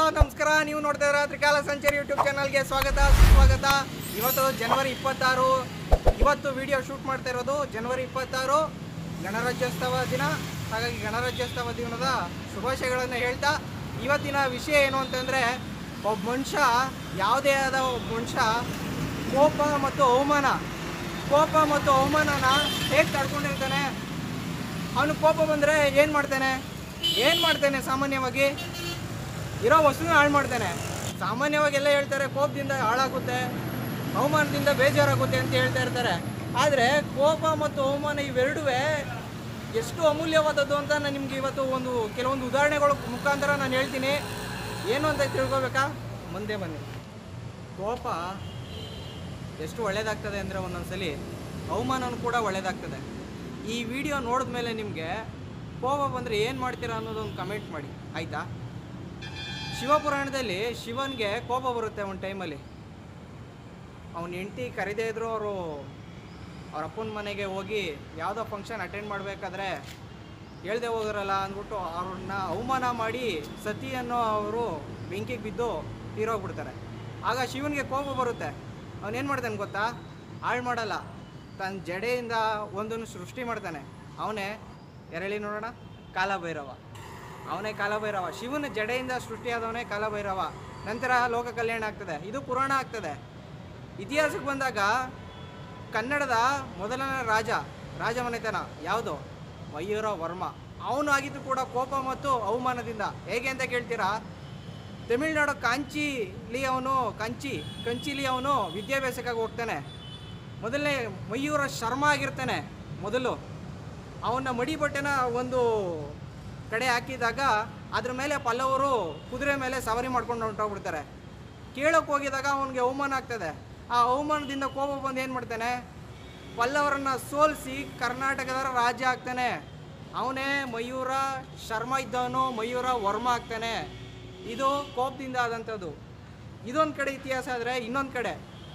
ನಮಸ್ಕಾರ ನೀವು ನೋಡ್ತಾ ಇದ್ದೀರಾ ತ್ರಿಕಾಲ ಸಂಚಾರಿ ಯೂಟ್ಯೂಬ್ ಚಾನಲ್ಗೆ ಸ್ವಾಗತ ಸುಸ್ವಾಗತ ಇವತ್ತು ಜನವರಿ ಇಪ್ಪತ್ತಾರು ಇವತ್ತು ವಿಡಿಯೋ ಶೂಟ್ ಮಾಡ್ತಾ ಇರೋದು ಜನವರಿ ಇಪ್ಪತ್ತಾರು ಗಣರಾಜ್ಯೋತ್ಸವ ದಿನ ಹಾಗಾಗಿ ಗಣರಾಜ್ಯೋತ್ಸವ ದಿನದ ಶುಭಾಶಯಗಳನ್ನು ಹೇಳ್ತಾ ಇವತ್ತಿನ ವಿಷಯ ಏನು ಅಂತಂದರೆ ಒಬ್ಬ ಮನುಷ್ಯ ಯಾವುದೇ ಆದ ಒಬ್ಬ ಮನುಷ್ಯ ಕೋಪ ಮತ್ತು ಅವಮಾನ ಕೋಪ ಮತ್ತು ಅವಮಾನನ ಹೇಗೆ ತಡ್ಕೊಂಡಿರ್ತಾನೆ ಅವನು ಕೋಪ ಬಂದರೆ ಏನು ಮಾಡ್ತಾನೆ ಏನು ಮಾಡ್ತಾನೆ ಸಾಮಾನ್ಯವಾಗಿ ಇರೋ ವಸ್ತುನ ಹಾಳು ಮಾಡ್ತಾನೆ ಸಾಮಾನ್ಯವಾಗಿ ಎಲ್ಲ ಹೇಳ್ತಾರೆ ಕೋಪದಿಂದ ಹಾಳಾಗುತ್ತೆ ಅವಮಾನದಿಂದ ಬೇಜಾರಾಗುತ್ತೆ ಅಂತ ಹೇಳ್ತಾ ಇರ್ತಾರೆ ಆದರೆ ಕೋಪ ಮತ್ತು ಅವಮಾನ ಇವೆರಡುವೇ ಎಷ್ಟು ಅಮೂಲ್ಯವಾದದ್ದು ಅಂತ ನಾನು ನಿಮ್ಗೆ ಇವತ್ತು ಒಂದು ಕೆಲವೊಂದು ಉದಾಹರಣೆಗಳ ಮುಖಾಂತರ ನಾನು ಹೇಳ್ತೀನಿ ಏನು ಅಂತ ತಿಳ್ಕೊಬೇಕಾ ಮುಂದೆ ಬನ್ನಿ ಕೋಪ ಎಷ್ಟು ಒಳ್ಳೇದಾಗ್ತದೆ ಅಂದರೆ ಒಂದೊಂದ್ಸಲಿ ಅವಮಾನನೂ ಕೂಡ ಒಳ್ಳೇದಾಗ್ತದೆ ಈ ವಿಡಿಯೋ ನೋಡಿದ್ಮೇಲೆ ನಿಮಗೆ ಕೋಪ ಬಂದರೆ ಏನು ಮಾಡ್ತೀರಾ ಅನ್ನೋದೊಂದು ಕಮೆಂಟ್ ಮಾಡಿ ಆಯಿತಾ ಶಿವಪುರಾಣದಲ್ಲಿ ಶಿವನಿಗೆ ಕೋಪ ಬರುತ್ತೆ ಒಂದು ಟೈಮಲ್ಲಿ ಅವನ ಹೆಂಡತಿ ಕರೀದೇ ಇದ್ರು ಅವರು ಅವ್ರ ಅಪ್ಪನ ಮನೆಗೆ ಹೋಗಿ ಯಾವುದೋ ಫಂಕ್ಷನ್ ಅಟೆಂಡ್ ಮಾಡಬೇಕಾದ್ರೆ ಹೇಳ್ದೆ ಹೋಗಿರಲ್ಲ ಅಂದ್ಬಿಟ್ಟು ಅವ್ರನ್ನ ಅವಮಾನ ಮಾಡಿ ಸತಿ ಅನ್ನೋ ಅವರು ಬೆಂಕಿಗೆ ಬಿದ್ದು ತೀರೋಗ್ಬಿಡ್ತಾರೆ ಆಗ ಶಿವನಿಗೆ ಕೋಪ ಬರುತ್ತೆ ಅವನೇನು ಮಾಡ್ತಾನೆ ಗೊತ್ತಾ ಹಾಳು ಮಾಡಲ್ಲ ತನ್ನ ಜಡೆಯಿಂದ ಒಂದನ್ನು ಸೃಷ್ಟಿ ಮಾಡ್ತಾನೆ ಅವನೇ ಎರಳಿ ನೋಡೋಣ ಕಾಲಭೈರವ ಅವನೇ ಕಾಲಭೈರವ ಶಿವನ ಜಡೆಯಿಂದ ಸೃಷ್ಟಿಯಾದವನೇ ಕಾಲಭೈರವ ನಂತರ ಲೋಕ ಕಲ್ಯಾಣ ಆಗ್ತದೆ ಇದು ಪುರಾಣ ಆಗ್ತದೆ ಇತಿಹಾಸಕ್ಕೆ ಬಂದಾಗ ಕನ್ನಡದ ಮೊದಲನೇ ರಾಜ ರಾಜಮನೆತನ ಯಾವುದು ಮಯೂರ ವರ್ಮ ಅವನು ಆಗಿದ್ದು ಕೂಡ ಕೋಪ ಮತ್ತು ಅವಮಾನದಿಂದ ಹೇಗೆ ಅಂತ ಕೇಳ್ತೀರಾ ತಮಿಳ್ನಾಡು ಕಾಂಚಿಲಿ ಅವನು ಕಂಚಿ ಕಂಚಿಲಿ ಅವನು ವಿದ್ಯಾಭ್ಯಾಸಕ್ಕಾಗಿ ಹೋಗ್ತಾನೆ ಮೊದಲನೇ ಮಯೂರ ಶರ್ಮ ಆಗಿರ್ತಾನೆ ಮೊದಲು ಅವನ ಮಡಿ ಬಟ್ಟೆನ ಒಂದು ಕಡೆ ಹಾಕಿದಾಗ ಅದ್ರ ಮೇಲೆ ಪಲ್ಲವರು ಕುದುರೆ ಮೇಲೆ ಸವಾರಿ ಮಾಡ್ಕೊಂಡು ಹೊಂಟೋಗ್ಬಿಡ್ತಾರೆ ಕೇಳೋಕೆ ಹೋಗಿದಾಗ ಅವನಿಗೆ ಅವಮಾನ ಆಗ್ತದೆ ಆ ಅವಮಾನದಿಂದ ಕೋಪ ಬಂದು ಏನು ಮಾಡ್ತಾನೆ ಪಲ್ಲವರನ್ನ ಸೋಲಿಸಿ ಕರ್ನಾಟಕದ ರಾಜ್ಯ ಆಗ್ತಾನೆ ಅವನೇ ಮಯೂರ ಶರ್ಮ ಇದ್ದವನು ಮಯೂರ ವರ್ಮ ಆಗ್ತಾನೆ ಇದು ಕೋಪದಿಂದ ಆದಂಥದ್ದು ಇದೊಂದು ಕಡೆ ಇತಿಹಾಸ ಆದರೆ ಇನ್ನೊಂದು ಕಡೆ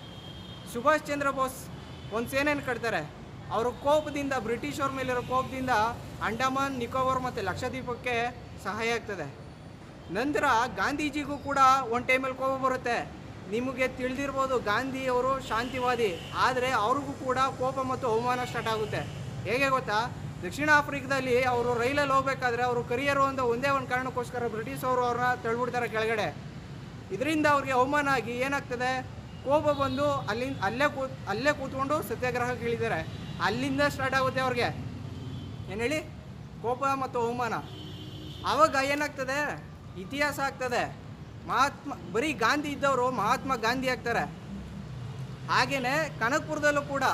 ಸುಭಾಷ್ ಚಂದ್ರ ಬೋಸ್ ಒಂದು ಸೇನೆಯನ್ನು ಕಟ್ತಾರೆ ಅವರು ಕೋಪದಿಂದ ಬ್ರಿಟಿಷವ್ರ ಮೇಲಿರೋ ಕೋಪದಿಂದ ಅಂಡಮಾನ್ ನಿಕೋಬಾರ್ ಮತ್ತು ಲಕ್ಷದ್ವೀಪಕ್ಕೆ ಸಹಾಯ ಆಗ್ತದೆ ನಂತರ ಗಾಂಧೀಜಿಗೂ ಕೂಡ ಒಂದು ಟೈಮಲ್ಲಿ ಕೋಪ ಬರುತ್ತೆ ನಿಮಗೆ ತಿಳಿದಿರ್ಬೋದು ಗಾಂಧಿಯವರು ಶಾಂತಿವಾದಿ ಆದರೆ ಅವ್ರಿಗೂ ಕೂಡ ಕೋಪ ಮತ್ತು ಅವಮಾನ ಸ್ಟಾರ್ಟ್ ಆಗುತ್ತೆ ಹೇಗೆ ಗೊತ್ತಾ ದಕ್ಷಿಣ ಆಫ್ರಿಕಾದಲ್ಲಿ ಅವರು ರೈಲಲ್ಲಿ ಹೋಗ್ಬೇಕಾದ್ರೆ ಅವರು ಕರಿಯರು ಅಂತ ಒಂದೇ ಒಂದು ಕಾರಣಕ್ಕೋಸ್ಕರ ಬ್ರಿಟಿಷ್ ಅವರು ಅವ್ರನ್ನ ತಳ್ಬಿಡ್ತಾರೆ ಕೆಳಗಡೆ ಇದರಿಂದ ಅವ್ರಿಗೆ ಅವಮಾನ ಆಗಿ ಏನಾಗ್ತದೆ ಕೋಪ ಬಂದು ಅಲ್ಲಿಂದ ಅಲ್ಲೇ ಕೂತ್ ಅಲ್ಲೇ ಕೂತ್ಕೊಂಡು ಸತ್ಯಾಗ್ರಹಕ್ಕೆ ಇಳಿತಾರೆ ಅಲ್ಲಿಂದ ಸ್ಟಾರ್ಟ್ ಆಗುತ್ತೆ ಅವ್ರಿಗೆ ಏನು ಹೇಳಿ ಕೋಪ ಮತ್ತು ಅವಮಾನ ಆವಾಗ ಏನಾಗ್ತದೆ ಇತಿಹಾಸ ಆಗ್ತದೆ ಮಹಾತ್ಮ ಬರೀ ಗಾಂಧಿ ಇದ್ದವರು ಮಹಾತ್ಮ ಗಾಂಧಿ ಆಗ್ತಾರೆ ಹಾಗೆಯೇ ಕನಕಪುರದಲ್ಲೂ ಕೂಡ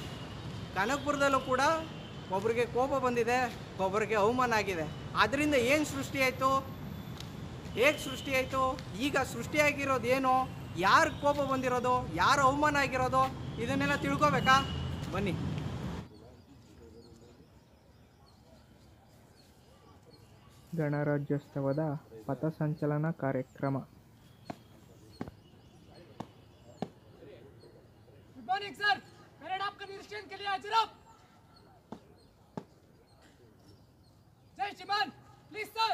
ಕನಕಪುರದಲ್ಲೂ ಕೂಡ ಒಬ್ಬರಿಗೆ ಕೋಪ ಬಂದಿದೆ ಒಬ್ಬರಿಗೆ ಅವಮಾನ ಆಗಿದೆ ಅದರಿಂದ ಏನು ಸೃಷ್ಟಿಯಾಯಿತು ಹೇಗೆ ಸೃಷ್ಟಿಯಾಯಿತು ಈಗ ಸೃಷ್ಟಿಯಾಗಿರೋದು ಏನು ಯಾರು ಕೋಪ ಬಂದಿರೋದು ಯಾರು ಅವಮಾನ ಆಗಿರೋದು ಇದನ್ನೆಲ್ಲ ತಿಳ್ಕೊಬೇಕಾ ಬನ್ನಿ ಗಣರಾಜ್ಯೋತ್ಸವದ ಪಥಸಂಚಲನ ಕಾರ್ಯಕ್ರಮ गुड मॉर्निंग सर परेड आपका निरीक्षण के लिए हाजिर आप जय श्रीमान प्लीज सर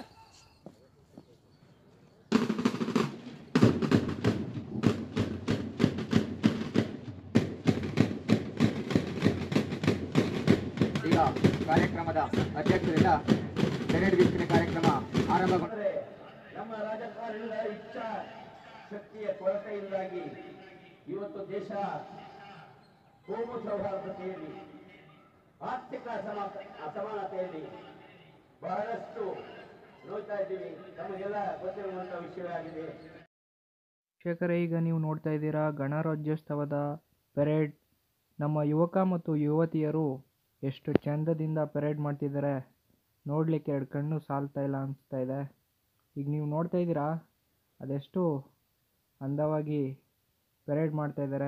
ಈಗ ಕಾರ್ಯಕ್ರಮದ ಅಧ್ಯಕ್ಷರಿಂದ ಪೆರೇಡ್ ವೀಕ್ಷಣೆ ಕಾರ್ಯಕ್ರಮ ಆರಂಭಗೊಂಡಿದೆ ನಮ್ಮ ರಾಜಕಾರಣಿಗಳ ಇಚ್ಛಾ ಶಕ್ತಿಯ ಕೊರತೆಯಿಂದಾಗಿ ಇವತ್ತು ದೇಶ ಕೋಮು ಸೌಹಾರ್ದತೆಯಲ್ಲಿ ಆರ್ಥಿಕ ಅಸಮ ಅಸಮಾನತೆಯಲ್ಲಿ ಬಹಳಷ್ಟು ನೋಡ್ತಾ ಇದ್ದೀವಿ ತಮಗೆಲ್ಲ ಗೊತ್ತಿರುವಂತಹ ವಿಷಯವಾಗಿದೆ ವೀಕ್ಷಕರೇ ಈಗ ನೀವು ನೋಡ್ತಾ ಇದ್ದೀರಾ ಗಣರಾಜ್ಯೋತ್ಸವದ ಪೆರೇಡ್ ನಮ್ಮ ಯುವಕ ಮತ್ತು ಯುವತಿಯರು ಎಷ್ಟು ಚಂದದಿಂದ ಪೆರೇಡ್ ಮಾಡ್ತಿದ್ದಾರೆ ನೋಡಲಿಕ್ಕೆ ಎರಡು ಕಣ್ಣು ಸಾಲ್ತಾ ಇಲ್ಲ ಅನಿಸ್ತಾ ಇದೆ ಈಗ ನೀವು ನೋಡ್ತಾ ಇದ್ದೀರಾ ಅದೆಷ್ಟು ಅಂದವಾಗಿ ಪೆರೇಡ್ ಮಾಡ್ತಾ ಇದ್ದಾರೆ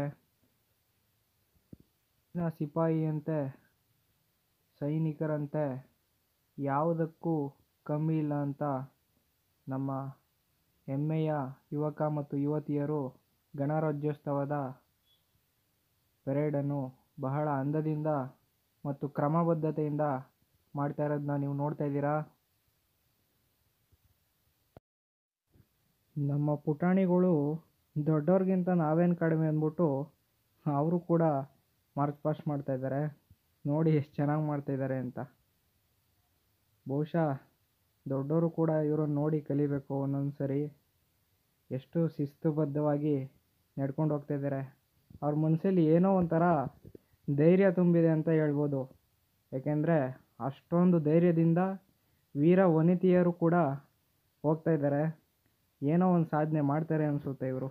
ಇನ್ನು ಸಿಪಾಯಿಯಂತೆ ಸೈನಿಕರಂತೆ ಯಾವುದಕ್ಕೂ ಕಮ್ಮಿ ಇಲ್ಲ ಅಂತ ನಮ್ಮ ಹೆಮ್ಮೆಯ ಯುವಕ ಮತ್ತು ಯುವತಿಯರು ಗಣರಾಜ್ಯೋತ್ಸವದ ಪೆರೇಡನ್ನು ಬಹಳ ಅಂದದಿಂದ ಮತ್ತು ಕ್ರಮಬದ್ಧತೆಯಿಂದ ಮಾಡ್ತಾ ಇರೋದನ್ನ ನೀವು ನೋಡ್ತಾ ಇದ್ದೀರಾ ನಮ್ಮ ಪುಟಾಣಿಗಳು ದೊಡ್ಡವ್ರಿಗಿಂತ ನಾವೇನು ಕಡಿಮೆ ಅಂದ್ಬಿಟ್ಟು ಅವರು ಕೂಡ ಮಾರ್ಕ್ ಪಾಸ್ ಮಾಡ್ತಾಯಿದ್ದಾರೆ ನೋಡಿ ಎಷ್ಟು ಚೆನ್ನಾಗಿ ಮಾಡ್ತಾಯಿದ್ದಾರೆ ಅಂತ ಬಹುಶಃ ದೊಡ್ಡವರು ಕೂಡ ಇವ್ರನ್ನ ನೋಡಿ ಕಲಿಬೇಕು ಒಂದೊಂದು ಸರಿ ಎಷ್ಟು ಶಿಸ್ತುಬದ್ಧವಾಗಿ ನಡ್ಕೊಂಡು ಹೋಗ್ತಾಯಿದ್ದಾರೆ ಅವ್ರ ಮನಸ್ಸಲ್ಲಿ ಏನೋ ಒಂಥರ ಧೈರ್ಯ ತುಂಬಿದೆ ಅಂತ ಹೇಳ್ಬೋದು ಏಕೆಂದರೆ ಅಷ್ಟೊಂದು ಧೈರ್ಯದಿಂದ ವೀರ ವನಿತೆಯರು ಕೂಡ ಹೋಗ್ತಾ ಇದ್ದಾರೆ ಏನೋ ಒಂದು ಸಾಧನೆ ಮಾಡ್ತಾರೆ ಅನಿಸುತ್ತೆ ಇವರು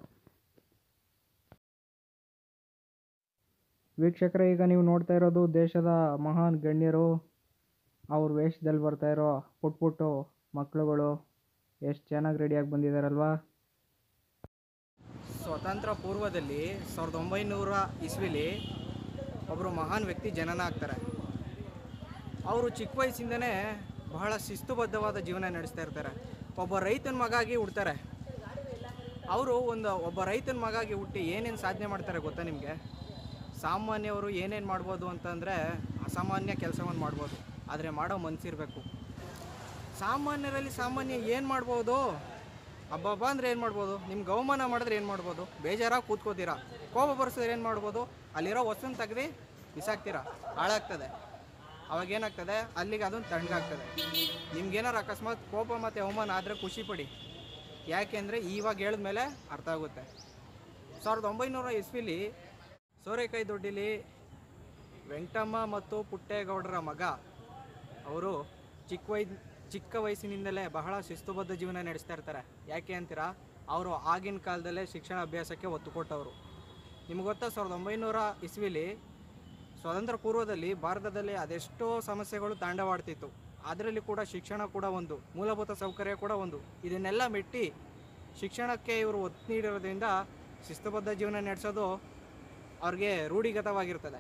ವೀಕ್ಷಕರೇ ಈಗ ನೀವು ನೋಡ್ತಾ ಇರೋದು ದೇಶದ ಮಹಾನ್ ಗಣ್ಯರು ಅವ್ರ ವೇಷದಲ್ಲಿ ಬರ್ತಾ ಇರೋ ಪುಟ್ ಪುಟ್ಟು ಮಕ್ಕಳುಗಳು ಎಷ್ಟು ಚೆನ್ನಾಗಿ ರೆಡಿಯಾಗಿ ಬಂದಿದ್ದಾರಲ್ವಾ ಸ್ವತಂತ್ರ ಪೂರ್ವದಲ್ಲಿ ಸಾವಿರದ ಒಂಬೈನೂರ ಇಸ್ವಿಲಿ ಒಬ್ಬರು ಮಹಾನ್ ವ್ಯಕ್ತಿ ಜನನ ಆಗ್ತಾರೆ ಅವರು ಚಿಕ್ಕ ವಯಸ್ಸಿಂದನೇ ಬಹಳ ಶಿಸ್ತುಬದ್ಧವಾದ ಜೀವನ ನಡೆಸ್ತಾ ಇರ್ತಾರೆ ಒಬ್ಬ ರೈತನ ಮಗಾಗಿ ಹುಡ್ತಾರೆ ಅವರು ಒಂದು ಒಬ್ಬ ರೈತನ ಮಗಾಗಿ ಹುಟ್ಟಿ ಏನೇನು ಸಾಧನೆ ಮಾಡ್ತಾರೆ ಗೊತ್ತಾ ನಿಮಗೆ ಸಾಮಾನ್ಯವರು ಏನೇನು ಮಾಡ್ಬೋದು ಅಂತಂದರೆ ಅಸಾಮಾನ್ಯ ಕೆಲಸವನ್ನು ಮಾಡ್ಬೋದು ಆದರೆ ಮಾಡೋ ಮನಸ್ಸಿರಬೇಕು ಸಾಮಾನ್ಯರಲ್ಲಿ ಸಾಮಾನ್ಯ ಏನು ಮಾಡ್ಬೋದು ಹಬ್ಬಬ್ಬ ಅಂದರೆ ಏನು ಮಾಡ್ಬೋದು ನಿಮ್ಗೆ ಅವಮಾನ ಮಾಡಿದ್ರೆ ಏನು ಮಾಡ್ಬೋದು ಬೇಜಾರಾಗಿ ಕೂತ್ಕೋತೀರಾ ಕೋಪ ಬರ್ಸಿದ್ರೆ ಏನು ಮಾಡ್ಬೋದು ಅಲ್ಲಿರೋ ವಸ್ತುನ ತೆಗ್ದು ಬಿಸಾಕ್ತೀರಾ ಹಾಳಾಗ್ತದೆ ಅವಾಗ ಏನಾಗ್ತದೆ ಅಲ್ಲಿಗೆ ಅದೊಂದು ತಣ್ಣಗಾಗ್ತದೆ ನಿಮ್ಗೇನಾರು ಅಕಸ್ಮಾತ್ ಕೋಪ ಮತ್ತು ಅವಮಾನ ಆದರೆ ಖುಷಿ ಪಡಿ ಯಾಕೆಂದರೆ ಇವಾಗ ಹೇಳಿದ್ಮೇಲೆ ಅರ್ಥ ಆಗುತ್ತೆ ಸಾವಿರದ ಒಂಬೈನೂರ ಇಸ್ವಿಲಿ ಸೋರೆಕಾಯಿ ದೊಡ್ಡಿಲಿ ವೆಂಕಟಮ್ಮ ಮತ್ತು ಪುಟ್ಟೇಗೌಡರ ಮಗ ಅವರು ಚಿಕ್ಕ ವೈ ಚಿಕ್ಕ ವಯಸ್ಸಿನಿಂದಲೇ ಬಹಳ ಶಿಸ್ತುಬದ್ಧ ಜೀವನ ನಡೆಸ್ತಾ ಇರ್ತಾರೆ ಯಾಕೆ ಅಂತೀರಾ ಅವರು ಆಗಿನ ಕಾಲದಲ್ಲೇ ಶಿಕ್ಷಣ ಅಭ್ಯಾಸಕ್ಕೆ ಒತ್ತು ಕೊಟ್ಟವರು ನಿಮ್ಗೆ ಗೊತ್ತಾ ಸಾವಿರದ ಒಂಬೈನೂರ ಇಸ್ವಿಲಿ ಸ್ವಾತಂತ್ರ್ಯ ಪೂರ್ವದಲ್ಲಿ ಭಾರತದಲ್ಲಿ ಅದೆಷ್ಟೋ ಸಮಸ್ಯೆಗಳು ತಾಂಡವಾಡ್ತಿತ್ತು ಅದರಲ್ಲಿ ಕೂಡ ಶಿಕ್ಷಣ ಕೂಡ ಒಂದು ಮೂಲಭೂತ ಸೌಕರ್ಯ ಕೂಡ ಒಂದು ಇದನ್ನೆಲ್ಲ ಮೆಟ್ಟಿ ಶಿಕ್ಷಣಕ್ಕೆ ಇವರು ಒತ್ತು ನೀಡಿರೋದ್ರಿಂದ ಶಿಸ್ತುಬದ್ಧ ಜೀವನ ನಡೆಸೋದು ಅವ್ರಿಗೆ ರೂಢಿಗತವಾಗಿರ್ತದೆ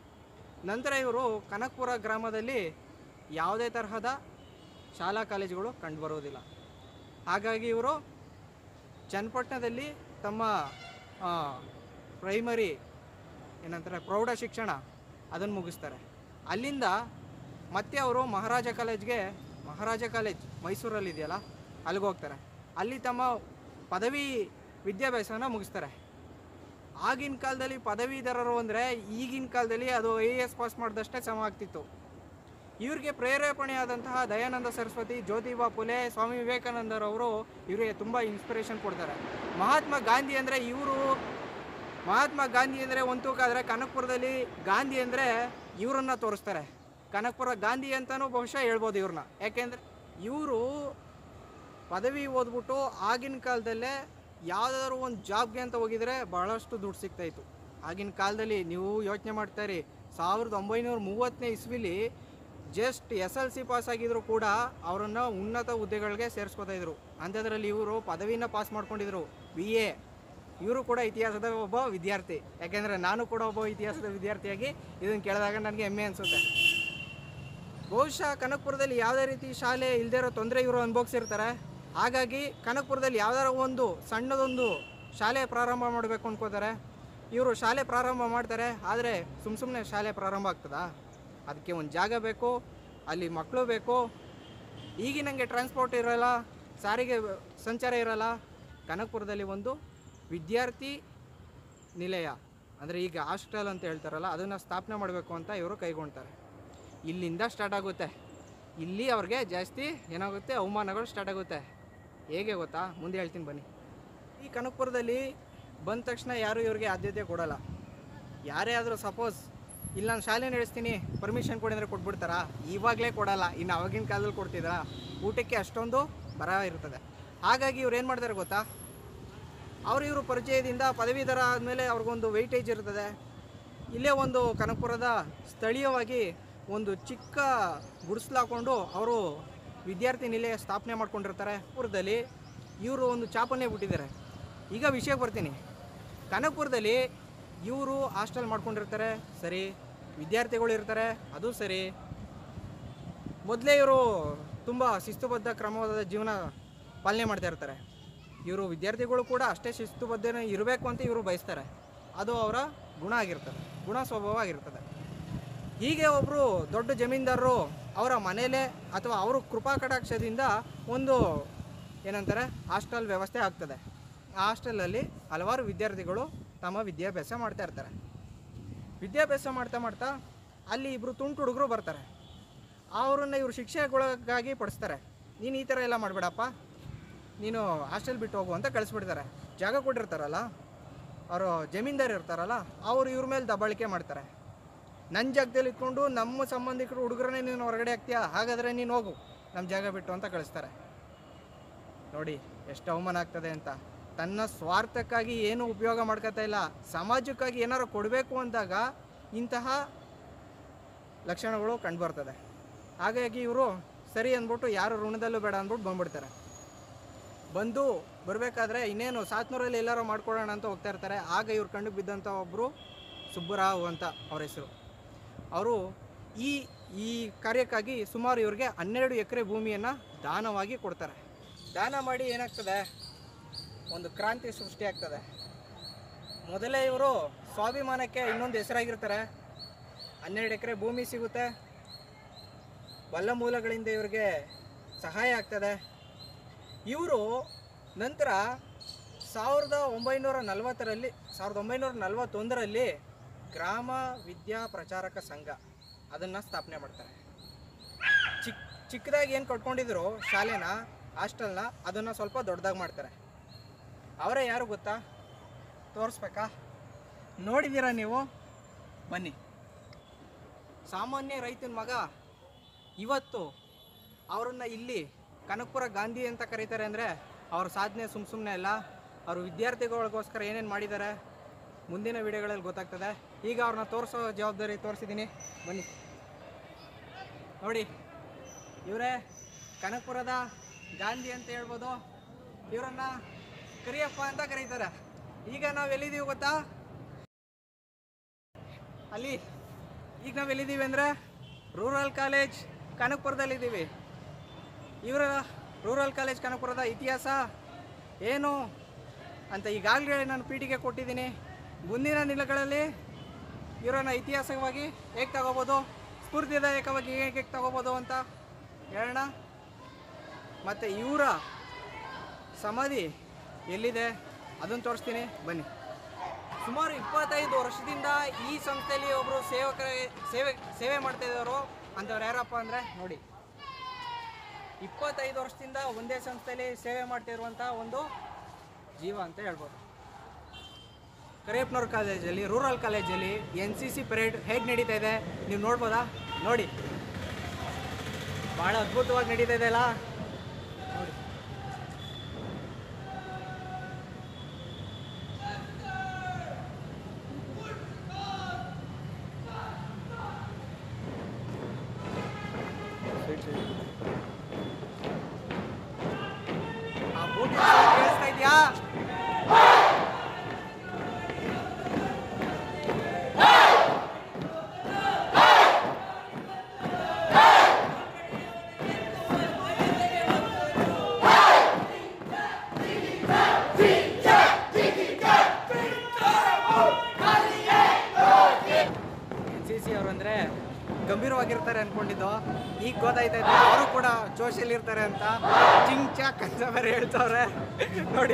ನಂತರ ಇವರು ಕನಕಪುರ ಗ್ರಾಮದಲ್ಲಿ ಯಾವುದೇ ತರಹದ ಶಾಲಾ ಕಾಲೇಜುಗಳು ಕಂಡುಬರುವುದಿಲ್ಲ ಹಾಗಾಗಿ ಇವರು ಚನ್ನಪಟ್ಟಣದಲ್ಲಿ ತಮ್ಮ ಆ, ಪ್ರೈಮರಿ ಏನಂತಾರೆ ಪ್ರೌಢ ಶಿಕ್ಷಣ ಅದನ್ನು ಮುಗಿಸ್ತಾರೆ ಅಲ್ಲಿಂದ ಮತ್ತೆ ಅವರು ಮಹಾರಾಜ ಕಾಲೇಜ್ಗೆ ಮಹಾರಾಜ ಕಾಲೇಜ್ ಮೈಸೂರಲ್ಲಿ ಇದೆಯಲ್ಲ ಅಲ್ಲಿಗೆ ಹೋಗ್ತಾರೆ ಅಲ್ಲಿ ತಮ್ಮ ಪದವಿ ವಿದ್ಯಾಭ್ಯಾಸನ ಮುಗಿಸ್ತಾರೆ ಆಗಿನ ಕಾಲದಲ್ಲಿ ಪದವೀಧರರು ಅಂದರೆ ಈಗಿನ ಕಾಲದಲ್ಲಿ ಅದು ಐ ಎ ಎಸ್ ಪಾಸ್ ಮಾಡಿದಷ್ಟೇ ಸಮ ಆಗ್ತಿತ್ತು ಇವ್ರಿಗೆ ಪ್ರೇರೇಪಣೆಯಾದಂತಹ ದಯಾನಂದ ಸರಸ್ವತಿ ಜ್ಯೋತಿಬಾ ಫುಲೆ ಸ್ವಾಮಿ ವಿವೇಕಾನಂದರವರು ಇವರಿಗೆ ತುಂಬ ಇನ್ಸ್ಪಿರೇಷನ್ ಕೊಡ್ತಾರೆ ಮಹಾತ್ಮ ಗಾಂಧಿ ಅಂದರೆ ಇವರು ಮಹಾತ್ಮ ಗಾಂಧಿ ಅಂದರೆ ಒಂದು ತೂಕ ಆದರೆ ಕನಕಪುರದಲ್ಲಿ ಗಾಂಧಿ ಅಂದರೆ ಇವರನ್ನ ತೋರಿಸ್ತಾರೆ ಕನಕಪುರ ಗಾಂಧಿ ಅಂತಲೂ ಬಹುಶಃ ಹೇಳ್ಬೋದು ಇವ್ರನ್ನ ಯಾಕೆಂದರೆ ಇವರು ಪದವಿ ಓದ್ಬಿಟ್ಟು ಆಗಿನ ಕಾಲದಲ್ಲೇ ಯಾವುದಾದ್ರು ಒಂದು ಜಾಬ್ಗೆ ಅಂತ ಹೋಗಿದ್ರೆ ಬಹಳಷ್ಟು ದುಡ್ಡು ಸಿಗ್ತಾಯಿತ್ತು ಆಗಿನ ಕಾಲದಲ್ಲಿ ನೀವು ಯೋಚನೆ ಮಾಡ್ತಾರೆ ಸಾವಿರದ ಒಂಬೈನೂರ ಮೂವತ್ತನೇ ಇಸ್ವಿಲಿ just S L C pass ಆಗಿದ್ರು ಕೂಡ ಅವರನ್ನು ಉನ್ನತ ಹುದ್ದೆಗಳಿಗೆ ಸೇರಿಸ್ಕೊತಾ ಇದ್ರು ಅಂಥದ್ರಲ್ಲಿ ಇವರು ಪದವಿನ ಪಾಸ್ ಮಾಡ್ಕೊಂಡಿದ್ರು ಬಿ ಎ ಇವರು ಕೂಡ ಇತಿಹಾಸದ ಒಬ್ಬ ವಿದ್ಯಾರ್ಥಿ ಯಾಕೆಂದರೆ ನಾನು ಕೂಡ ಒಬ್ಬ ಇತಿಹಾಸದ ವಿದ್ಯಾರ್ಥಿಯಾಗಿ ಇದನ್ನು ಕೇಳಿದಾಗ ನನಗೆ ಹೆಮ್ಮೆ ಅನಿಸುತ್ತೆ ಬಹುಶಃ ಕನಕಪುರದಲ್ಲಿ ಯಾವುದೇ ರೀತಿ ಶಾಲೆ ಇಲ್ಲದೇ ಇರೋ ತೊಂದರೆ ಇವರು ಅನುಭವಿಸಿರ್ತಾರೆ ಹಾಗಾಗಿ ಕನಕಪುರದಲ್ಲಿ ಯಾವ್ದಾರ ಒಂದು ಸಣ್ಣದೊಂದು ಶಾಲೆ ಪ್ರಾರಂಭ ಮಾಡಬೇಕು ಅನ್ಕೋತಾರೆ ಇವರು ಶಾಲೆ ಪ್ರಾರಂಭ ಮಾಡ್ತಾರೆ ಆದರೆ ಸುಮ್ಮ ಸುಮ್ಮನೆ ಶಾಲೆ ಪ್ರಾರಂಭ ಆಗ್ತದಾ ಅದಕ್ಕೆ ಒಂದು ಜಾಗ ಬೇಕು ಅಲ್ಲಿ ಮಕ್ಕಳು ಬೇಕು ಈಗಿನಂಗೆ ಟ್ರಾನ್ಸ್ಪೋರ್ಟ್ ಇರೋಲ್ಲ ಸಾರಿಗೆ ವ್ಯ- ಸಂಚಾರ ಇರೋಲ್ಲ ಕನಕಪುರದಲ್ಲಿ ಒಂದು ವಿದ್ಯಾರ್ಥಿ ನಿಲಯ ಅಂದರೆ ಈಗ ಹಾಸ್ಟೆಲ್ ಅಂತ ಹೇಳ್ತಾರಲ್ಲ ಅದನ್ನು ಸ್ಥಾಪನೆ ಮಾಡಬೇಕು ಅಂತ ಇವರು ಕೈಗೊಳ್ತಾರೆ ಇಲ್ಲಿಂದ ಸ್ಟಾರ್ಟ್ ಆಗುತ್ತೆ ಇಲ್ಲಿ ಅವ್ರಿಗೆ ಜಾಸ್ತಿ ಏನಾಗುತ್ತೆ ಅವಮಾನಗಳು ಸ್ಟಾರ್ಟ್ ಆಗುತ್ತೆ ಹೇಗೆ ಗೊತ್ತಾ ಮುಂದೆ ಹೇಳ್ತೀನಿ ಬನ್ನಿ ಈ ಕನಕಪುರದಲ್ಲಿ ಬಂದ ತಕ್ಷಣ ಯಾರು ಇವ್ರಿಗೆ ಆದ್ಯತೆ ಕೊಡಲ್ಲ ಯಾರೇ ಆದರೂ ಸಪೋಸ್ ಇಲ್ಲಿ ನಾನು ಶಾಲೆ ನಡೆಸ್ತೀನಿ ಪರ್ಮಿಷನ್ ಕೊಡಿ ಅಂದರೆ ಕೊಟ್ಬಿಡ್ತಾರಾ ಇವಾಗಲೇ ಕೊಡಲ್ಲ ಇನ್ನು ಆವಾಗಿನ ಕಾಲದಲ್ಲಿ ಕೊಡ್ತಿದ್ರಾ ಊಟಕ್ಕೆ ಅಷ್ಟೊಂದು ಬರ ಇರ್ತದೆ ಹಾಗಾಗಿ ಇವ್ರು ಏನು ಮಾಡ್ತಾರೆ ಗೊತ್ತಾ ಅವ್ರು ಇವರು ಪರಿಚಯದಿಂದ ಪದವೀಧರ ಆದಮೇಲೆ ಅವ್ರಿಗೊಂದು ವೆಯ್ಟೇಜ್ ಇರ್ತದೆ ಇಲ್ಲೇ ಒಂದು ಕನಕಪುರದ ಸ್ಥಳೀಯವಾಗಿ ಒಂದು ಚಿಕ್ಕ ಗುಡಿಸ್ಲು ಹಾಕೊಂಡು ಅವರು ವಿದ್ಯಾರ್ಥಿ ನಿಲಯ ಸ್ಥಾಪನೆ ಮಾಡ್ಕೊಂಡಿರ್ತಾರೆ ಪುರದಲ್ಲಿ ಇವರು ಒಂದು ಚಾಪನ್ನೇ ಬಿಟ್ಟಿದ್ದಾರೆ ಈಗ ವಿಷಯಕ್ಕೆ ಬರ್ತೀನಿ ಕನಕಪುರದಲ್ಲಿ ಇವರು ಹಾಸ್ಟೆಲ್ ಮಾಡ್ಕೊಂಡಿರ್ತಾರೆ ಸರಿ ವಿದ್ಯಾರ್ಥಿಗಳು ಇರ್ತಾರೆ ಅದು ಸರಿ ಮೊದಲೇ ಇವರು ತುಂಬ ಶಿಸ್ತುಬದ್ಧ ಕ್ರಮವಾದ ಜೀವನ ಪಾಲನೆ ಮಾಡ್ತಾ ಇರ್ತಾರೆ ಇವರು ವಿದ್ಯಾರ್ಥಿಗಳು ಕೂಡ ಅಷ್ಟೇ ಶಿಸ್ತುಬದ್ಧನೇ ಇರಬೇಕು ಅಂತ ಇವರು ಬಯಸ್ತಾರೆ ಅದು ಅವರ ಗುಣ ಆಗಿರ್ತದೆ ಗುಣ ಸ್ವಭಾವ ಆಗಿರ್ತದೆ ಹೀಗೆ ಒಬ್ಬರು ದೊಡ್ಡ ಜಮೀನ್ದಾರರು ಅವರ ಮನೇಲೇ ಅಥವಾ ಅವರು ಕೃಪಾ ಕಟಾಕ್ಷದಿಂದ ಒಂದು ಏನಂತಾರೆ ಹಾಸ್ಟೆಲ್ ವ್ಯವಸ್ಥೆ ಆಗ್ತದೆ ಆ ಹಾಸ್ಟೆಲಲ್ಲಿ ಹಲವಾರು ವಿದ್ಯಾರ್ಥಿಗಳು ತಮ್ಮ ವಿದ್ಯಾಭ್ಯಾಸ ಮಾಡ್ತಾ ಇರ್ತಾರೆ ವಿದ್ಯಾಭ್ಯಾಸ ಮಾಡ್ತಾ ಮಾಡ್ತಾ ಅಲ್ಲಿ ಇಬ್ಬರು ತುಂಟು ಹುಡುಗರು ಬರ್ತಾರೆ ಅವ್ರನ್ನ ಇವರು ಶಿಕ್ಷೆಗೊಳಗಾಗಿ ಪಡಿಸ್ತಾರೆ ನೀನು ಈ ಥರ ಎಲ್ಲ ಮಾಡಬೇಡಪ್ಪ ನೀನು ಹಾಸ್ಟೆಲ್ ಬಿಟ್ಟು ಹೋಗು ಅಂತ ಕಳಿಸ್ಬಿಡ್ತಾರೆ ಜಾಗ ಕೊಟ್ಟಿರ್ತಾರಲ್ಲ ಅವರು ಜಮೀನ್ದಾರ್ ಇರ್ತಾರಲ್ಲ ಅವರು ಇವ್ರ ಮೇಲೆ ದಬ್ಬಾಳಿಕೆ ಮಾಡ್ತಾರೆ ನನ್ನ ಜಾಗದಲ್ಲಿ ಇಟ್ಕೊಂಡು ನಮ್ಮ ಸಂಬಂಧಿಕರು ಹುಡುಗರನ್ನೇ ನೀನು ಹೊರಗಡೆ ಹಾಕ್ತೀಯಾ ಹಾಗಾದರೆ ನೀನು ಹೋಗು ನಮ್ಮ ಜಾಗ ಬಿಟ್ಟು ಅಂತ ಕಳಿಸ್ತಾರೆ ನೋಡಿ ಎಷ್ಟು ಅವಮಾನ ಆಗ್ತದೆ ಅಂತ ತನ್ನ ಸ್ವಾರ್ಥಕ್ಕಾಗಿ ಏನು ಉಪಯೋಗ ಮಾಡ್ಕೊತಾ ಇಲ್ಲ ಸಮಾಜಕ್ಕಾಗಿ ಏನಾರು ಕೊಡಬೇಕು ಅಂದಾಗ ಇಂತಹ ಲಕ್ಷಣಗಳು ಕಂಡುಬರ್ತದೆ ಹಾಗಾಗಿ ಇವರು ಸರಿ ಅಂದ್ಬಿಟ್ಟು ಯಾರು ಋಣದಲ್ಲೂ ಬೇಡ ಅಂದ್ಬಿಟ್ಟು ಬಂದ್ಬಿಡ್ತಾರೆ ಬಂದು ಬರಬೇಕಾದ್ರೆ ಇನ್ನೇನು ಸಾತ್ನೂರಲ್ಲಿ ಎಲ್ಲಾರು ಮಾಡ್ಕೊಳ್ಳೋಣ ಅಂತ ಹೋಗ್ತಾ ಇರ್ತಾರೆ ಆಗ ಇವ್ರ ಕಣ್ಣಿಗೆ ಬಿದ್ದಂಥ ಒಬ್ಬರು ಸುಬ್ಬರಾವ್ ಅಂತ ಅವ್ರ ಹೆಸರು ಅವರು ಈ ಈ ಕಾರ್ಯಕ್ಕಾಗಿ ಸುಮಾರು ಇವ್ರಿಗೆ ಹನ್ನೆರಡು ಎಕರೆ ಭೂಮಿಯನ್ನು ದಾನವಾಗಿ ಕೊಡ್ತಾರೆ ದಾನ ಮಾಡಿ ಏನಾಗ್ತದೆ ಒಂದು ಕ್ರಾಂತಿ ಸೃಷ್ಟಿಯಾಗ್ತದೆ ಮೊದಲೇ ಇವರು ಸ್ವಾಭಿಮಾನಕ್ಕೆ ಇನ್ನೊಂದು ಹೆಸರಾಗಿರ್ತಾರೆ ಹನ್ನೆರಡು ಎಕರೆ ಭೂಮಿ ಸಿಗುತ್ತೆ ಬಲ್ಲ ಮೂಲಗಳಿಂದ ಇವ್ರಿಗೆ ಸಹಾಯ ಆಗ್ತದೆ ಇವರು ನಂತರ ಸಾವಿರದ ಒಂಬೈನೂರ ನಲವತ್ತರಲ್ಲಿ ಸಾವಿರದ ಒಂಬೈನೂರ ನಲವತ್ತೊಂದರಲ್ಲಿ ಗ್ರಾಮ ವಿದ್ಯಾ ಪ್ರಚಾರಕ ಸಂಘ ಅದನ್ನು ಸ್ಥಾಪನೆ ಮಾಡ್ತಾರೆ ಚಿಕ್ಕ ಚಿಕ್ಕದಾಗಿ ಏನು ಕಟ್ಕೊಂಡಿದ್ರು ಶಾಲೆನ ಹಾಸ್ಟೆಲ್ನ ಅದನ್ನು ಸ್ವಲ್ಪ ದೊಡ್ಡದಾಗಿ ಮಾಡ್ತಾರೆ ಅವರೇ ಯಾರು ಗೊತ್ತಾ ತೋರಿಸ್ಬೇಕಾ ನೋಡಿದ್ದೀರಾ ನೀವು ಬನ್ನಿ ಸಾಮಾನ್ಯ ರೈತನ ಮಗ ಇವತ್ತು ಅವರನ್ನು ಇಲ್ಲಿ ಕನಕಪುರ ಗಾಂಧಿ ಅಂತ ಕರೀತಾರೆ ಅಂದರೆ ಅವ್ರ ಸಾಧನೆ ಸುಮ್ಮ ಸುಮ್ಮನೆ ಅಲ್ಲ ಅವರು ವಿದ್ಯಾರ್ಥಿಗಳಿಗೋಸ್ಕರ ಏನೇನು ಮಾಡಿದ್ದಾರೆ ಮುಂದಿನ ವಿಡಿಯೋಗಳಲ್ಲಿ ಗೊತ್ತಾಗ್ತದೆ ಈಗ ಅವ್ರನ್ನ ತೋರಿಸೋ ಜವಾಬ್ದಾರಿ ತೋರಿಸಿದ್ದೀನಿ ಬನ್ನಿ ನೋಡಿ ಇವರೇ ಕನಕಪುರದ ಗಾಂಧಿ ಅಂತ ಹೇಳ್ಬೋದು ಇವರನ್ನ ಕರಿಯಪ್ಪ ಅಂತ ಕರೀತಾರೆ ಈಗ ನಾವು ಎಲ್ಲಿದ್ದೀವಿ ಗೊತ್ತಾ ಅಲ್ಲಿ ಈಗ ನಾವು ಎಲ್ಲಿದ್ದೀವಿ ಅಂದರೆ ರೂರಲ್ ಕಾಲೇಜ್ ಕನಕಪುರದಲ್ಲಿದ್ದೀವಿ ಇವರ ರೂರಲ್ ಕಾಲೇಜ್ ಕನಕಪುರದ ಇತಿಹಾಸ ಏನು ಅಂತ ಈಗಾಗಲೇ ನಾನು ಪೀಠಿಗೆ ಕೊಟ್ಟಿದ್ದೀನಿ ಮುಂದಿನ ದಿನಗಳಲ್ಲಿ ಇವರನ್ನ ಇತಿಹಾಸವಾಗಿ ಹೇಗೆ ತಗೋಬೋದು ಸ್ಫೂರ್ತಿದಾಯಕವಾಗಿ ಹೇಗೆ ಹೇಗೆ ತಗೋಬೋದು ಅಂತ ಹೇಳೋಣ ಮತ್ತು ಇವರ ಸಮಾಧಿ ಎಲ್ಲಿದೆ ಅದನ್ನು ತೋರಿಸ್ತೀನಿ ಬನ್ನಿ ಸುಮಾರು ಇಪ್ಪತ್ತೈದು ವರ್ಷದಿಂದ ಈ ಸಂಸ್ಥೆಯಲ್ಲಿ ಒಬ್ಬರು ಸೇವಕರ ಸೇವೆ ಸೇವೆ ಮಾಡ್ತಾ ಇದ್ದವರು ಅಂಥವ್ರು ಯಾರಪ್ಪ ಅಂದರೆ ನೋಡಿ ಇಪ್ಪತ್ತೈದು ವರ್ಷದಿಂದ ಒಂದೇ ಸಂಸ್ಥೆಯಲ್ಲಿ ಸೇವೆ ಮಾಡ್ತಿರುವಂಥ ಒಂದು ಜೀವ ಅಂತ ಹೇಳ್ಬೋದು ಕರಿಯಪ್ಪನವ್ರ ಕಾಲೇಜಲ್ಲಿ ರೂರಲ್ ಕಾಲೇಜಲ್ಲಿ ಎನ್ ಸಿ ಸಿ ಪರೇಡ್ ಹೇಗೆ ನಡೀತಾ ಇದೆ ನೀವು ನೋಡ್ಬೋದಾ ನೋಡಿ ಭಾಳ ಅದ್ಭುತವಾಗಿ ನಡೀತಾ ಇದೆ ಅಲ್ಲ ನೋಡಿ ಆ ಬೂಟ್ ಕೇಳಿಸ್ತಾ ಇದೆಯಾ ಎನ್ ಸಿ ಸಿ ಅವರಂದ್ರೆ ಗಂಭೀರವಾಗಿರ್ತಾರೆ ಅನ್ಕೊಂಡಿದ್ದು ಈಗ ಗೊತ್ತಾಯ್ತೈತೆ ಅವರು ಕೂಡ ಜೋಶಲ್ಲಿ ಇರ್ತಾರೆ ಅಂತ ಚಿಂಗ್ ಚಾಕ್ ಅಂತ ಬೇರೆ ಹೇಳ್ತವ್ರೆ ನೋಡಿ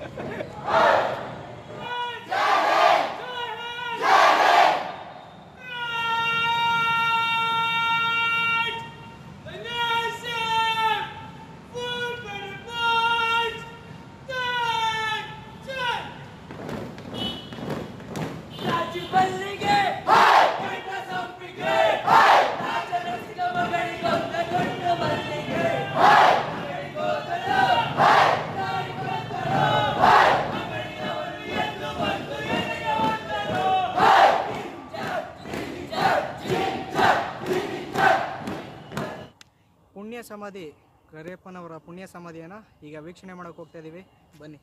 ಪುಣ್ಯ ಸಮಾಧಿ ಕರಿಯಪ್ಪನವರ ಪುಣ್ಯ ಸಮಾಧಿಯನ್ನು ಈಗ ವೀಕ್ಷಣೆ ಮಾಡೋಕೆ ಹೋಗ್ತಾ ಇದ್ದೀವಿ ಬನ್ನಿ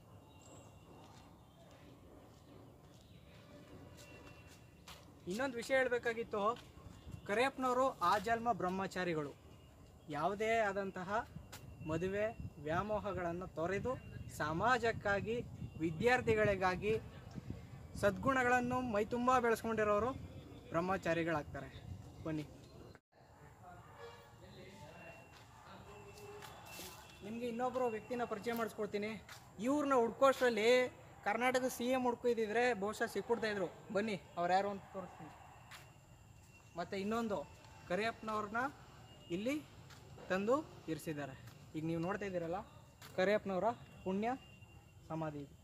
ಇನ್ನೊಂದು ವಿಷಯ ಹೇಳಬೇಕಾಗಿತ್ತು ಕರಿಯಪ್ಪನವರು ಆಜನ್ಮ ಬ್ರಹ್ಮಚಾರಿಗಳು ಯಾವುದೇ ಆದಂತಹ ಮದುವೆ ವ್ಯಾಮೋಹಗಳನ್ನು ತೊರೆದು ಸಮಾಜಕ್ಕಾಗಿ ವಿದ್ಯಾರ್ಥಿಗಳಿಗಾಗಿ ಸದ್ಗುಣಗಳನ್ನು ಮೈತುಂಬ ಬೆಳೆಸ್ಕೊಂಡಿರೋರು ಬ್ರಹ್ಮಚಾರಿಗಳಾಗ್ತಾರೆ ಬನ್ನಿ ನಿಮಗೆ ಇನ್ನೊಬ್ಬರು ವ್ಯಕ್ತಿನ ಪರಿಚಯ ಮಾಡಿಸ್ಕೊಡ್ತೀನಿ ಇವ್ರನ್ನ ಹುಡ್ಕೋಷ್ಟರಲ್ಲಿ ಕರ್ನಾಟಕದ ಸಿ ಎಮ್ ಹುಡ್ಕಿದ್ರೆ ಬಹುಶಃ ಸಿಕ್ಬಿಡ್ತಾ ಇದ್ರು ಬನ್ನಿ ಅವ್ರು ಯಾರು ಅಂತ ತೋರಿಸ್ತೀನಿ ಮತ್ತು ಇನ್ನೊಂದು ಕರಿಯಪ್ಪನವ್ರನ್ನ ಇಲ್ಲಿ ತಂದು ಇರಿಸಿದ್ದಾರೆ ಈಗ ನೀವು ನೋಡ್ತಾ ಇದ್ದೀರಲ್ಲ ಕರಿಯಪ್ಪನವರ ಪುಣ್ಯ ಸಮಾಧಿ ಇದು.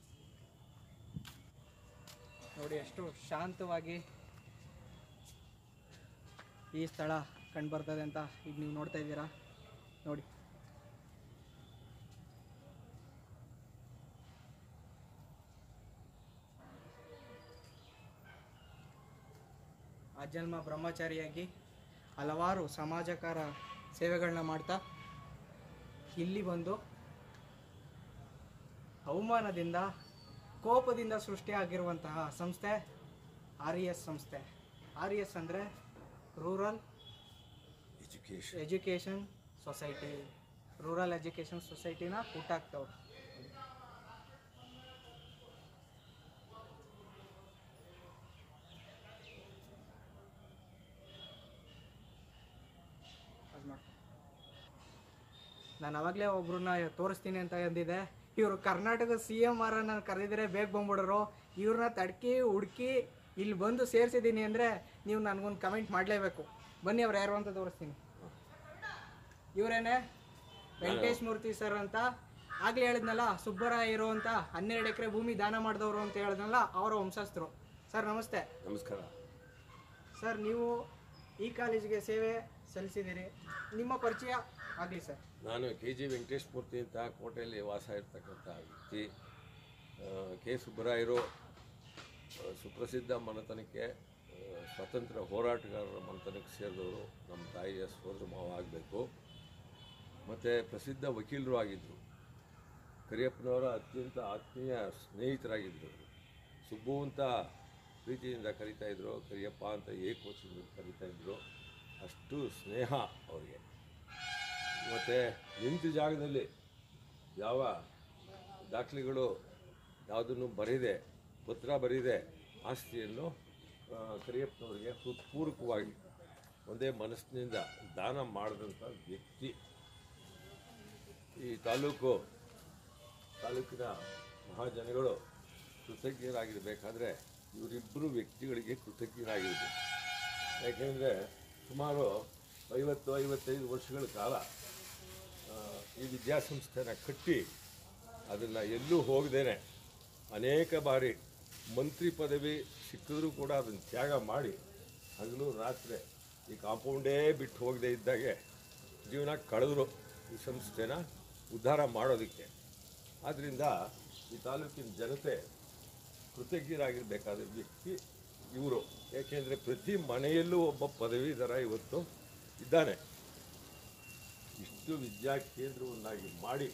ನೋಡಿ ಎಷ್ಟು ಶಾಂತವಾಗಿ ಈ ಸ್ಥಳ ಕಂಡು ಬರ್ತದೆ ಅಂತ ಈಗ ನೀವು ನೋಡ್ತಾ ಇದ್ದೀರಾ ನೋಡಿ ಅಜನ್ಮ ಬ್ರಹ್ಮಚಾರಿಯಾಗಿ ಹಲವಾರು ಸಮಾಜಕಾರ ಸೇವೆಗಳನ್ನ ಮಾಡ್ತಾ ಇಲ್ಲಿ ಬಂದು ಅವಮಾನದಿಂದ ಕೋಪದಿಂದ ಸೃಷ್ಟಿಯಾಗಿರುವಂತಹ ಸಂಸ್ಥೆ ಆರ್ ಇ ಎಸ್ ಸಂಸ್ಥೆ ಆರ್ ಇ ಎಸ್ ಅಂದರೆ rural education education society rural education ಸೊಸೈಟಿನ ಹುಟ್ಟಾಕ್ತವ್ರು ಅದ್ ಮಾಡು. ನಾನು ಅವಾಗಲೇ ಒಬ್ರನ್ನ ತೋರಿಸ್ತೀನಿ ಅಂತ ಅಂದಿದ್ದೆ ಇವರು ಕರ್ನಾಟಕ ಸಿ ಎಮ್ ಆರ್ ನಾನು ಕರೆದಿದ್ರೆ ಬೇಗ ಬಂದ್ಬಿಡೋರು ಇವ್ರನ್ನ ತಡ್ಕಿ ಹುಡುಕಿ ಇಲ್ಲಿ ಬಂದು ಸೇರಿಸಿದ್ದೀನಿ ಅಂದರೆ ನೀವು ನನಗೊಂದು ಕಮೆಂಟ್ ಮಾಡಲೇಬೇಕು ಬನ್ನಿ ಅವ್ರು ಯಾರು ಅಂತ ತೋರಿಸ್ತೀನಿ ಇವರೇನೆ ವೆಂಕಟೇಶ್ ಮೂರ್ತಿ ಸರ್ ಅಂತ ಆಗ್ಲೇ ಹೇಳಿದ್ನಲ್ಲ ಸುಬ್ಬರಾಯರು ಅಂತ ಹನ್ನೆರಡು ಎಕರೆ ಭೂಮಿ ದಾನ ಮಾಡಿದವರು ಅಂತ ಹೇಳಿದ್ನಲ್ಲ ಅವರ ವಂಶಸ್ಥರು ಸರ್ ನಮಸ್ತೆ ನಮಸ್ಕಾರ ಸರ್ ನೀವು ಈ ಕಾಲೇಜಿಗೆ ಸೇವೆ ಸಲ್ಲಿಸಿದ್ದೀರಿ ನಿಮ್ಮ ಪರಿಚಯ ಆಗಲಿ ಸರ್ ನಾನು ಕೆ ಜಿ ವೆಂಕಟೇಶ್ ಮೂರ್ತಿ ಅಂತ ಕೋಟೆಯಲ್ಲಿ ವಾಸ ಇರ್ತಕ್ಕಂಥ ವ್ಯಕ್ತಿ ಆ, ಕೆ ಸುಬ್ಬರಾಯರು ಆ, ಸುಪ್ರಸಿದ್ಧ ಮನೆತನಕ್ಕೆ ಆ, ಸ್ವತಂತ್ರ ಹೋರಾಟಗಾರರ ಮನೆತನಕ್ಕೆ ಸೇರಿದವರು ನಮ್ಮ ತಾಯಿಯ ಸೋದರ ಮಾವ ಆಗಬೇಕು ಮತ್ತು ಪ್ರಸಿದ್ಧ ವಕೀಲರು ಆಗಿದ್ದರು ಕರಿಯಪ್ಪನವರ ಅತ್ಯಂತ ಆತ್ಮೀಯ ಸ್ನೇಹಿತರಾಗಿದ್ದರು ಸುಬ್ಬು ಅಂತ ಪ್ರೀತಿಯಿಂದ ಕರಿತಾ ಇದ್ರು ಕರಿಯಪ್ಪ ಅಂತ ಏಕವಚನದಲ್ಲಿ ಕರಿತಾ ಇದ್ರು ಅಷ್ಟು ಸ್ನೇಹ ಅವರಿಗೆ ಮತ್ತು ನಿಂತ ಜಾಗದಲ್ಲಿ ಯಾವ ದಾಖಲೆಗಳು ಯಾವುದನ್ನು ಬರೀದೆ ಪತ್ರ ಬರೀದೆ ಆಸ್ತಿಯನ್ನು ಆ, ಕರಿಯಪ್ಪನವರಿಗೆ ಹೃತ್ಪೂರ್ವಕವಾಗಿ ಒಂದೇ ಮನಸ್ಸಿನಿಂದ ದಾನ ಮಾಡಿದಂಥ ವ್ಯಕ್ತಿ ಈ ತಾಲೂಕು ತಾಲೂಕಿನ ಮಹಾಜನಗಳು ಕೃತಜ್ಞರಾಗಿರಬೇಕಾದ್ರೆ ಇವರಿಬ್ಬರು ವ್ಯಕ್ತಿಗಳಿಗೆ ಕೃತಜ್ಞರಾಗಿರಬೇಕು ಯಾಕೆಂದರೆ ಸುಮಾರು ಐವತ್ತು ಐವತ್ತೈದು ವರ್ಷಗಳ ಕಾಲ ಆ, ಈ ವಿದ್ಯಾಸಂಸ್ಥೆನ ಕಟ್ಟಿ ಅದನ್ನು ಎಲ್ಲೂ ಹೋಗದೇನೆ ಅನೇಕ ಬಾರಿ ಮಂತ್ರಿ ಪದವಿ ಸಿಕ್ಕಿದ್ರೂ ಕೂಡ ಅದನ್ನು ತ್ಯಾಗ ಮಾಡಿ ಹಗಲು ರಾತ್ರಿ ಈ ಕಾಂಪೌಂಡೇ ಬಿಟ್ಟು ಹೋಗದೇ ಇದ್ದಾಗೆ ಜೀವನ ಕಳೆದ್ರು ಈ ಸಂಸ್ಥೆನ ಉದ್ಧಾರ ಮಾಡೋದಕ್ಕೆ ಆದ್ದರಿಂದ ಈ ತಾಲೂಕಿನ ಜನತೆ ಕೃತಜ್ಞರಾಗಿರಬೇಕಾದ ವ್ಯಕ್ತಿ ಇವರು ಏಕೆಂದರೆ ಪ್ರತಿ ಮನೆಯಲ್ಲೂ ಒಬ್ಬ ಪದವೀಧರ ಇವತ್ತು ಇದ್ದಾನೆ ಇಷ್ಟು ವಿದ್ಯಾ ಕೇಂದ್ರವನ್ನಾಗಿ ಮಾಡಿ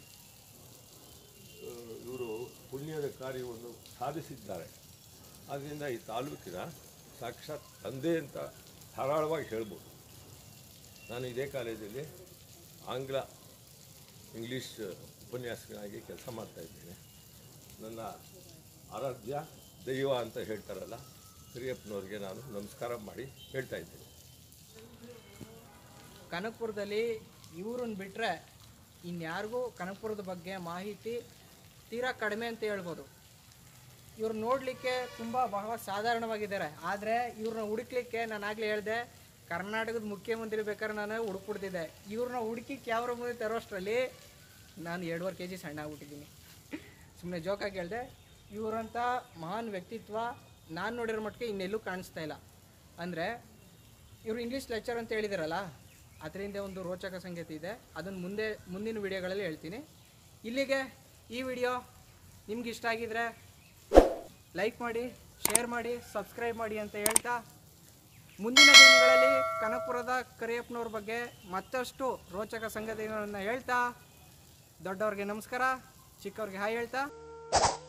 ಇವರು ಪುಣ್ಯದ ಕಾರ್ಯವನ್ನು ಸಾಧಿಸಿದ್ದಾರೆ ಆದ್ದರಿಂದ ಈ ತಾಲೂಕಿನ ಸಾಕ್ಷಾತ್ ತಂದೆ ಅಂತ ಧಾರಾಳವಾಗಿ ಹೇಳ್ಬೋದು ನಾನು ಇದೇ ಕಾಲೇಜಲ್ಲಿ ಆಂಗ್ಲ ಇಂಗ್ಲೀಷ್ ಉಪನ್ಯಾಸಕನಾಗಿ ಕೆಲಸ ಮಾಡ್ತಾ ಇದ್ದೇನೆ ನನ್ನ ಆರಾಧ್ಯ ದೈವ ಅಂತ ಹೇಳ್ತಾರಲ್ಲ ಕರಿಯಪ್ಪನವ್ರಿಗೆ ನಾನು ನಮಸ್ಕಾರ ಮಾಡಿ ಹೇಳ್ತಾ ಇದ್ದೇನೆ ಕನಕಪುರದಲ್ಲಿ ಇವ್ರನ್ನ ಬಿಟ್ಟರೆ ಇನ್ಯಾರಿಗೂ ಕನಕಪುರದ ಬಗ್ಗೆ ಮಾಹಿತಿ ತೀರಾ ಕಡಿಮೆ ಅಂತ ಹೇಳ್ಬೋದು ಇವ್ರು ನೋಡಲಿಕ್ಕೆ ತುಂಬ ಬಹಳ ಸಾಧಾರಣವಾಗಿದ್ದಾರೆ ಆದರೆ ಇವ್ರನ್ನ ಹುಡುಕ್ಲಿಕ್ಕೆ ನಾನು ಆಗಲೇ ಹೇಳಿದೆ ಕರ್ನಾಟಕದ ಮುಖ್ಯಮಂತ್ರಿ ಬೇಕಾದ್ರೆ ನಾನು ಹುಡುಕ್ಬಿಡ್ತಿದ್ದೆ ಇವ್ರನ್ನ ಹುಡುಕಿ ಕ್ಯಾಮ್ರಾ ಮುಂದೆ ತರೋಷ್ಟರಲ್ಲಿ ನಾನು ಎರಡೂವರೆ ಕೆ ಜಿ ಸಣ್ಣ ಆಗ್ಬಿಟ್ಟಿದ್ದೀನಿ ಸುಮ್ಮನೆ ಜೋಕಾಗಿ ಹೇಳಿದೆ ಇವರಂಥ ಮಹಾನ್ ವ್ಯಕ್ತಿತ್ವ ನಾನು ನೋಡಿರೋ ಮಟ್ಟಿಗೆ ಇನ್ನೆಲ್ಲೂ ಕಾಣಿಸ್ತಾ ಇಲ್ಲ ಅಂದರೆ ಇವರು ಇಂಗ್ಲೀಷ್ ಲೆಕ್ಚರ್ ಅಂತ ಹೇಳಿದಾರಲ್ಲ ಅದರಿಂದ ಒಂದು ರೋಚಕ ಸಂಗತಿ ಇದೆ ಅದನ್ನು ಮುಂದೆ ಮುಂದಿನ ವಿಡಿಯೋಗಳಲ್ಲಿ ಹೇಳ್ತೀನಿ ಇಲ್ಲಿಗೆ ಈ ವಿಡಿಯೋ ನಿಮ್ಗೆ ಇಷ್ಟ ಆಗಿದ್ರೆ ಲೈಕ್ ಮಾಡಿ ಶೇರ್ ಮಾಡಿ ಸಬ್ಸ್ಕ್ರೈಬ್ ಮಾಡಿ ಅಂತ ಹೇಳ್ತಾ ಮುಂದಿನ ದಿನಗಳಲ್ಲಿ ಕನಕಪುರದ ಕರಿಯಪ್ಪನವ್ರ ಬಗ್ಗೆ ಮತ್ತಷ್ಟು ರೋಚಕ ಸಂಗತಿಗಳನ್ನು ಹೇಳ್ತಾ ದೊಡ್ಡವ್ರಿಗೆ ನಮಸ್ಕಾರ ಚಿಕ್ಕವ್ರಿಗೆ ಹಾಯ್ ಹೇಳ್ತಾ